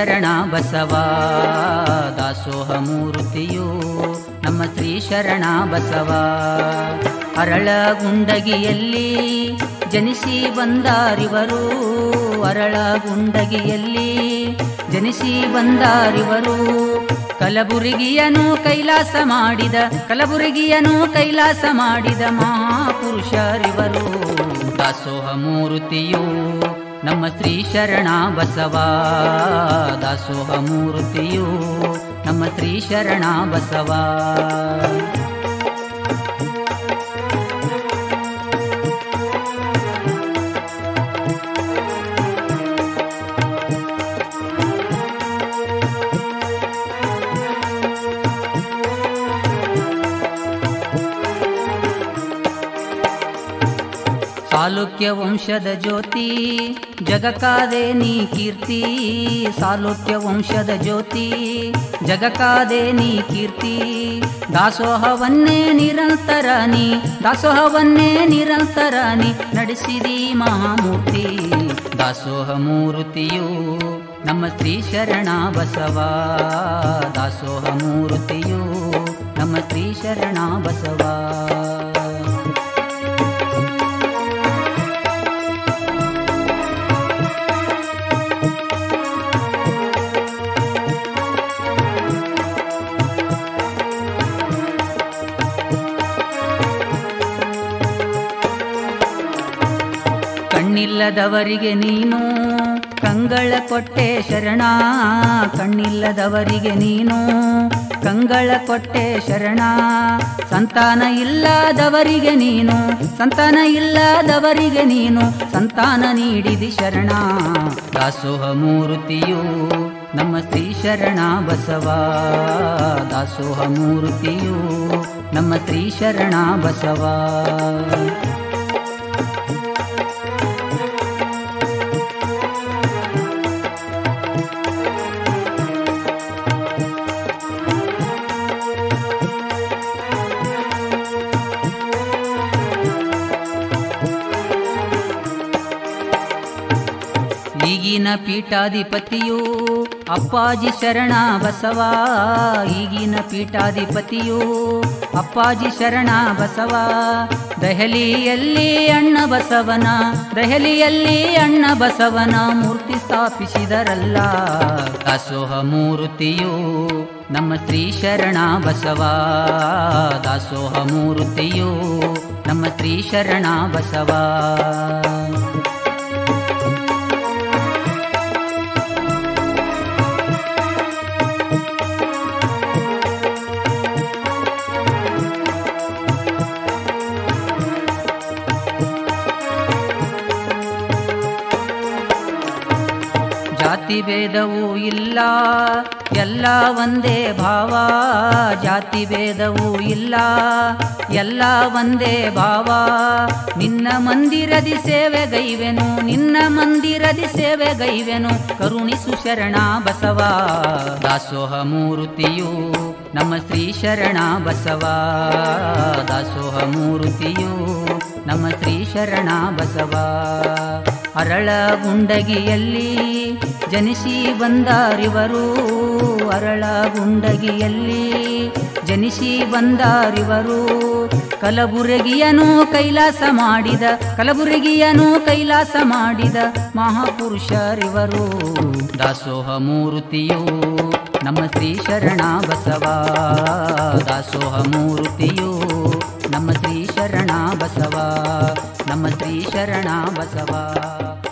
ಶರಣ ಬಸವ ದಾಸೋಹ ಮೂರ್ತಿಯು ನಮ್ಮ ಶ್ರೀ ಶರಣ ಬಸವ ಅರಳಗುಂಡಗಿಯಲ್ಲಿ ಜನಿಸಿ ಬಂದಾರಿವರು ಅರಳಗುಂಡಗಿಯಲ್ಲಿ ಜನಿಸಿ ಬಂದಾರಿವರು ಕಲಬುರಗಿಯನು ಕೈಲಾಸ ಮಾಡಿದ ಕಲಬುರಗಿಯನು ಕೈಲಾಸ ಮಾಡಿದ ಮಹಾಪುರುಷರಿವರು ದಾಸೋಹ ಮೂರ್ತಿಯು ನಮ್ಮ ಶ್ರೀ ಶರಣ ಬಸವ ದಾಸೋಹ ಮೂರ್ತಿಯು ನಮ್ಮ ಶ್ರೀ ಶರಣ ಬಸವ ಸಾಲುಕ್ಯ ವಂಶದ ಜ್ಯೋತಿ ಜಗಕಾದೆ ನೀ ಕೀರ್ತಿ ಸಾಲುಕ್ಯ ವಂಶದ ಜ್ಯೋತಿ ಜಗಕಾದೆ ನೀ ಕೀರ್ತಿ ದಾಸೋಹವನ್ನೇ ನಿರಂತರ ನೀ ದಾಸೋಹವನ್ನೇ ನಿರಂತರ ನೀ ನಡೆಸಿದಿ ಮಹಾಮೂರ್ತಿ ದಾಸೋಹ ಮೂರ್ತಿಯು ನಮ್ಮ ಶ್ರೀ ಶರಣ ಬಸವ ದಾಸೋಹ ಮೂರ್ತಿಯು ನಮ್ಮ ಶ್ರೀ ಶರಣ ಬಸವ ಕಣ್ಣಿಲ್ಲದವರಿಗೆ ನೀನು ಕಂಗಳ ಕೊಟ್ಟೆ ಶರಣ ಕಣ್ಣಿಲ್ಲದವರಿಗೆ ನೀನು ಕಂಗಳ ಕೊಟ್ಟೆ ಶರಣ ಸಂತಾನ ಇಲ್ಲದವರಿಗೆ ನೀನು ಸಂತಾನ ಇಲ್ಲದವರಿಗೆ ನೀನು ಸಂತಾನ ನೀಡಿದಿ ಶರಣ ದಾಸೋಹ ಮೂರ್ತಿಯು ನಮ್ಮ ಶ್ರೀ ಶರಣ ಬಸವ ದಾಸೋಹ ಮೂರ್ತಿಯು ನಮ್ಮ ಶ್ರೀ ಶರಣ ಬಸವ ಈಗಿನ ಪೀಠಾಧಿಪತಿಯು ಅಪ್ಪಾಜಿ ಶರಣ ಬಸವ ಈಗಿನ ಪೀಠಾಧಿಪತಿಯು ಅಪ್ಪಾಜಿ ಶರಣ ಬಸವ ದೆಹಲಿಯಲ್ಲಿ ಅಣ್ಣ ಬಸವನ ದೆಹಲಿಯಲ್ಲಿ ಅಣ್ಣ ಬಸವನ ಮೂರ್ತಿ ಸ್ಥಾಪಿಸಿದರಲ್ಲ ದಾಸೋಹ ಮೂರ್ತಿಯು ನಮ್ಮ ಶ್ರೀ ಶರಣ ಬಸವ ದಾಸೋಹ ಮೂರ್ತಿಯು ನಮ್ಮ ಶ್ರೀ ಶರಣ ಬಸವ ಜಾತಿ ಭೇದವೂ ಇಲ್ಲ ಎಲ್ಲ ಒಂದೇ ಭಾವ ಜಾತಿ ಭೇದವೂ ಇಲ್ಲ ಎಲ್ಲ ಒಂದೇ ಭಾವ ನಿನ್ನ ಮಂದಿರದಿ ಸೇವೆಗೈವೆನು ನಿನ್ನ ಮಂದಿರದಿ ಸೇವೆಗೈವೆನು ಕರುಣಿಸು ಶರಣ ಬಸವ ದಾಸೋಹ ಮೂರ್ತಿಯು ನಮ್ಮ ಶ್ರೀ ಶರಣ ಬಸವ ದಾಸೋಹ ಮೂರ್ತಿಯು ನಮ್ಮ ಶ್ರೀ ಶರಣ ಬಸವ ಅರಳಗುಂಡಗಿಯಲ್ಲಿ ಜನಿಸಿ ಬಂದಾರಿವರು ಅರಳಗುಂಡಗಿಯಲ್ಲಿ ಜನಿಸಿ ಬಂದಾರಿವರು ಕಲಬುರಗಿಯನು ಕೈಲಾಸ ಮಾಡಿದ ಕಲಬುರಗಿಯನು ಕೈಲಾಸ ಮಾಡಿದ ಮಹಾಪುರುಷರಿವರು ದಾಸೋಹ ಮೂರ್ತಿಯು ನಮ್ಮ ಶ್ರೀ ಶರಣ ಬಸವ ದಾಸೋಹ ಮೂರ್ತಿಯು ನಮ್ಮ ಶ್ರೀ ಶರಣ ಬಸವ ನಮ್ಮ ಶ್ರೀ ಶರಣ ಬಸವ